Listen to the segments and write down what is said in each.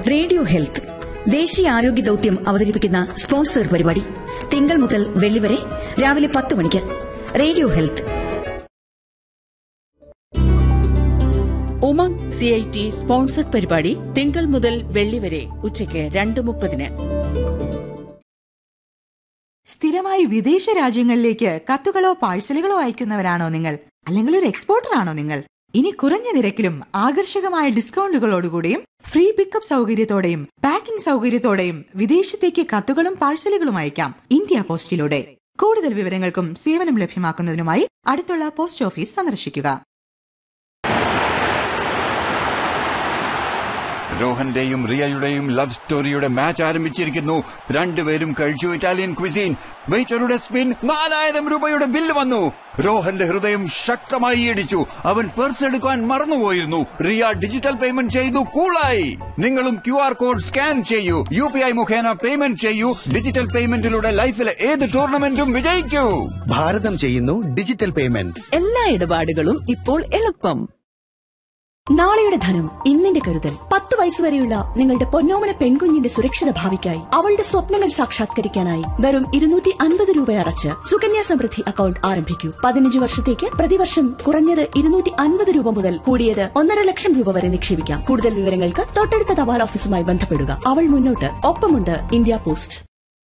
radio health ദേശീയ ആരോഗ്യ ദൌത്യം അവതരിപ്പിക്കുന്ന സ്പോൺസർ പരിപാടി തിങ്കൾ മുതൽ വെള്ളി വരെ രാവിലെ പത്ത് മണിക്ക് radio health Umang C I T sponsored പരിപാടി തിങ്കൾ മുതൽ വെള്ളി വരെ ഉച്ചയ്ക്ക് രണ്ട് മുപ്പതിന് സ്ഥിരമായി വിദേശ രാജ്യങ്ങളിലേക്ക് കത്തുകളോ പാഴ്സലുകളോ അയക്കുന്നവരാണോ നിങ്ങൾ അല്ലെങ്കിൽ ഒരു എക്സ്പോർട്ടർ ആണോ നിങ്ങൾ ഇനി കുറഞ്ഞ നിരക്കിലും ആകർഷകമായ ഡിസ്കൗണ്ടുകളോടുകൂടിയും ഫ്രീ പിക്കപ്പ് സൗകര്യത്തോടെയും പാക്കിംഗ് സൗകര്യത്തോടെയും വിദേശത്തേക്ക് കത്തുകളും പാഴ്സലുകളും അയക്കാം ഇന്ത്യ പോസ്റ്റിലൂടെ കൂടുതൽ വിവരങ്ങൾക്കും സേവനം ലഭ്യമാക്കുന്നതിനുമായി അടുത്തുള്ള പോസ്റ്റ് ഓഫീസ് സന്ദർശിക്കുക രോഹന്റെയും റിയയുടെയും ലവ് സ്റ്റോറിയുടെ മാച്ച് ആരംഭിച്ചിരിക്കുന്നു രണ്ടുപേരും കഴിച്ചു ഇറ്റാലിയൻ ക്വിസീൻ വെയിറ്ററുടെ സ്പിൻ നാലായിരം രൂപയുടെ ബില്ല് വന്നു രോഹന്റെ ഹൃദയം ശക്തമായി ഇടിച്ചു അവൻ പേഴ്സ് എടുക്കാൻ മറന്നുപോയിരുന്നു റിയ ഡിജിറ്റൽ പേയ്മെന്റ് ചെയ്തു കൂളായി നിങ്ങളും ക്യു ആർ കോഡ് സ്കാൻ ചെയ്യൂ യു പി ഐ മുഖേന പേയ്മെന്റ് ചെയ്യൂ ഡിജിറ്റൽ പേയ്മെന്റിലൂടെ ലൈഫിലെ ഏത് ടൂർണമെന്റും വിജയിക്കൂ ഭാരതം ചെയ്യുന്നു ഡിജിറ്റൽ പേയ്മെന്റ് എല്ലാ ഇടപാടുകളും ഇപ്പോൾ എളുപ്പം നാളെയുടെ ധനം ഇന്നിന്റെ കരുതൽ പത്ത് വയസ്സുവരെയുള്ള നിങ്ങളുടെ പൊന്നോമന പെൺകുഞ്ഞിന്റെ സുരക്ഷിത ഭാവിക്കായി അവളുടെ സ്വപ്നങ്ങൾ സാക്ഷാത്കരിക്കാനായി വെറും ഇരുന്നൂറ്റി അൻപത് രൂപ അടച്ച് സുകന്യ സമൃദ്ധി അക്കൗണ്ട് ആരംഭിക്കൂ പതിനഞ്ച് വർഷത്തേക്ക് പ്രതിവർഷം കുറഞ്ഞത് ഇരുന്നൂറ്റി അൻപത് രൂപ മുതൽ കൂടിയത് ഒന്നര ലക്ഷം രൂപ വരെ നിക്ഷേപിക്കാം കൂടുതൽ വിവരങ്ങൾക്ക് തൊട്ടടുത്ത തപാൽ ഓഫീസുമായി ബന്ധപ്പെടുക അവൾ മുന്നോട്ട് ഒപ്പമുണ്ട് ഇന്ത്യ പോസ്റ്റ്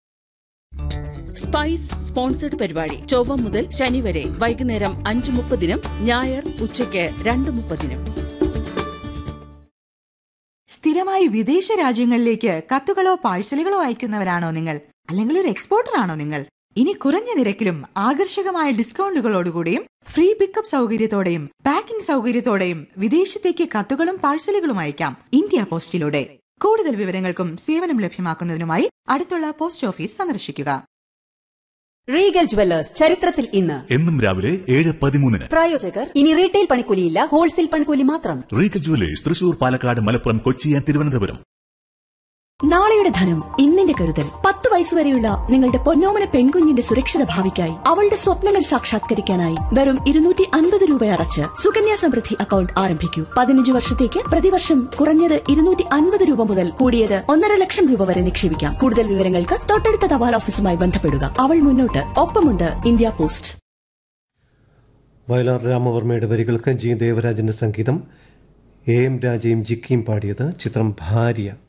സ്പൈസ് സ്പോൺസർഡ് പരിപാടി ചൊവ്വ മുതൽ ശനി വരെ വൈകുന്നേരം അഞ്ച് മുപ്പതിനും ഞായർ ഉച്ചയ്ക്ക് രണ്ട് മുപ്പതിനും സ്ഥിരമായി വിദേശ രാജ്യങ്ങളിലേക്ക് കത്തുകളോ പാഴ്സലുകളോ അയക്കുന്നവരാണോ നിങ്ങൾ അല്ലെങ്കിൽ ഒരു എക്സ്പോർട്ടർ ആണോ നിങ്ങൾ ഇനി കുറഞ്ഞ നിരക്കിലും ആകർഷകമായ ഡിസ്കൗണ്ടുകളോടുകൂടിയും ഫ്രീ പിക്കപ്പ് സൗകര്യത്തോടെയും പാക്കിംഗ് സൗകര്യത്തോടെയും വിദേശത്തേക്ക് കത്തുകളും പാഴ്സലുകളും അയക്കാം ഇന്ത്യ പോസ്റ്റിലൂടെ കൂടുതൽ വിവരങ്ങൾക്കും സേവനം ലഭ്യമാക്കുന്നതിനുമായി അടുത്തുള്ള പോസ്റ്റ് ഓഫീസ് സന്ദർശിക്കുക റീഗൽ ജുവല്ലേഴ്സ് ചരിത്രത്തിൽ ഇന്ന് എന്നും രാവിലെ ഏഴ് പതിമൂന്നിന് പ്രായോജകർ ഇനി റീറ്റെയിൽ പണിക്കൂലിയില്ല ഹോൾസെയിൽ പണിക്കൂലി മാത്രം Regal Jewellers Thrissur Palakkad Malappuram Kochi and Thiruvananthapuram നാളെയുടെ ധനം ഇന്നിന്റെ കരുതൽ പത്ത് വയസ്സുവരെയുള്ള നിങ്ങളുടെ പൊന്നോമന പെൺകുഞ്ഞിന്റെ സുരക്ഷിത ഭാവിക്കായി അവളുടെ സ്വപ്നങ്ങൾ സാക്ഷാത്കരിക്കാനായി വെറും ഇരുന്നൂറ്റി അൻപത് രൂപ അടച്ച് സുകന്യ സമൃദ്ധി അക്കൗണ്ട് ആരംഭിക്കൂ പതിനഞ്ച് വർഷത്തേക്ക് പ്രതിവർഷം കുറഞ്ഞത് ഇരുന്നൂറ്റി അൻപത് രൂപ മുതൽ കൂടിയത് ഒന്നര ലക്ഷം രൂപ വരെ നിക്ഷേപിക്കാം കൂടുതൽ വിവരങ്ങൾക്ക് തൊട്ടടുത്ത തപാൽ ഓഫീസുമായി ബന്ധപ്പെടുക അവൾ മുന്നോട്ട് ഒപ്പമുണ്ട് ഇന്ത്യ പോസ്റ്റ് വയലാർ രാമവർമ്മയുടെ വരികൾക്ക് ജി ദേവരാജന്റെ സംഗീതം എ എം രാജയും ജിക്കിയും പാടിയത് ചിത്രം ഭാര്യ